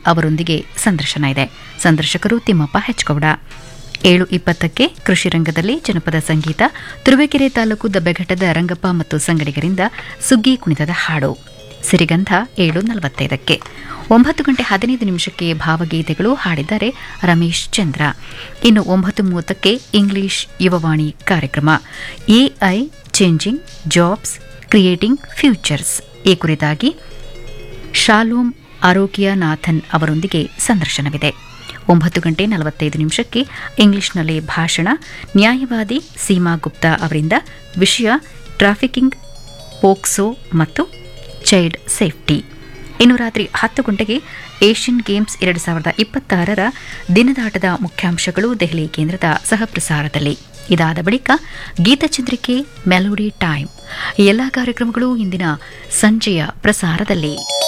ಅವರೊಂದಿಗೆ ಸಂದರ್ಶನ ಇದೆ ಸಂದರ್ಶಕರು ತಿಮ್ಮಪ್ಪ ಹೆಚ್ಗೌಡ ಏಳು ಇಪ್ಪತ್ತಕ್ಕೆ ಕೃಷಿ ರಂಗದಲ್ಲಿ ಜನಪದ ಸಂಗೀತ ತುರುವೇಕೆರೆ ತಾಲೂಕು ದಬ್ಬೆಘಟ್ಟದ ರಂಗಪ್ಪ ಮತ್ತು ಸಂಗಡಿಗರಿಂದ ಸುಗ್ಗಿ ಕುಣಿತದ ಹಾಡು ಸಿರಿಗಂಧ ಏಳು ನಲವತ್ತೈದಕ್ಕೆ ಒಂಬತ್ತು ಗಂಟೆ ಹದಿನೈದು ನಿಮಿಷಕ್ಕೆ ಭಾವಗೀತೆಗಳು ಹಾಡಿದ್ದಾರೆ ರಮೇಶ್ ಚಂದ್ರ ಇನ್ನು ಒಂಬತ್ತು ಮೂವತ್ತಕ್ಕೆ ಇಂಗ್ಲಿಷ್ ಯುವವಾಣಿ ಕಾರ್ಯಕ್ರಮ AI changing jobs creating futures ಈ ಕುರಿತಾಗಿ ಶಾಲೋಮ್ ಆರೋಗ್ಯನಾಥನ್ ಅವರೊಂದಿಗೆ ಸಂದರ್ಶನವಿದೆ ಒಂಬತ್ತು ಗಂಟೆ ನಲವತ್ತೈದು ನಿಮಿಷಕ್ಕೆ ಇಂಗ್ಲಿಷ್ನಲ್ಲಿ ಭಾಷಣ ನ್ಯಾಯವಾದಿ ಸೀಮಾ ಗುಪ್ತಾ ಅವರಿಂದ ವಿಷಯ ಟ್ರಾಫಿಕಿಂಗ್ ಪೋಕ್ಸೋ ಮತ್ತು ಚೈಲ್ಡ್ ಸೇಫ್ಟಿ ಇನ್ನು ರಾತ್ರಿ ಹತ್ತು ಗಂಟೆಗೆ ಏಷ್ಯನ್ ಗೇಮ್ಸ್ ಎರಡು ಸಾವಿರದ ಇಪ್ಪತ್ತಾರರ ದಿನದಾಟದ ಮುಖ್ಯಾಂಶಗಳು ದೆಹಲಿ ಕೇಂದ್ರದ ಸಹಪ್ರಸಾರದಲ್ಲಿ ಇದಾದ ಬಳಿಕ ಗೀತಚಂದ್ರಿಕೆ ಮೆಲೋಡಿ ಟೈಮ್ ಈ ಎಲ್ಲಾ ಕಾರ್ಯಕ್ರಮಗಳು ಇಂದಿನ ಸಂಜೆಯ ಪ್ರಸಾರದಲ್ಲಿ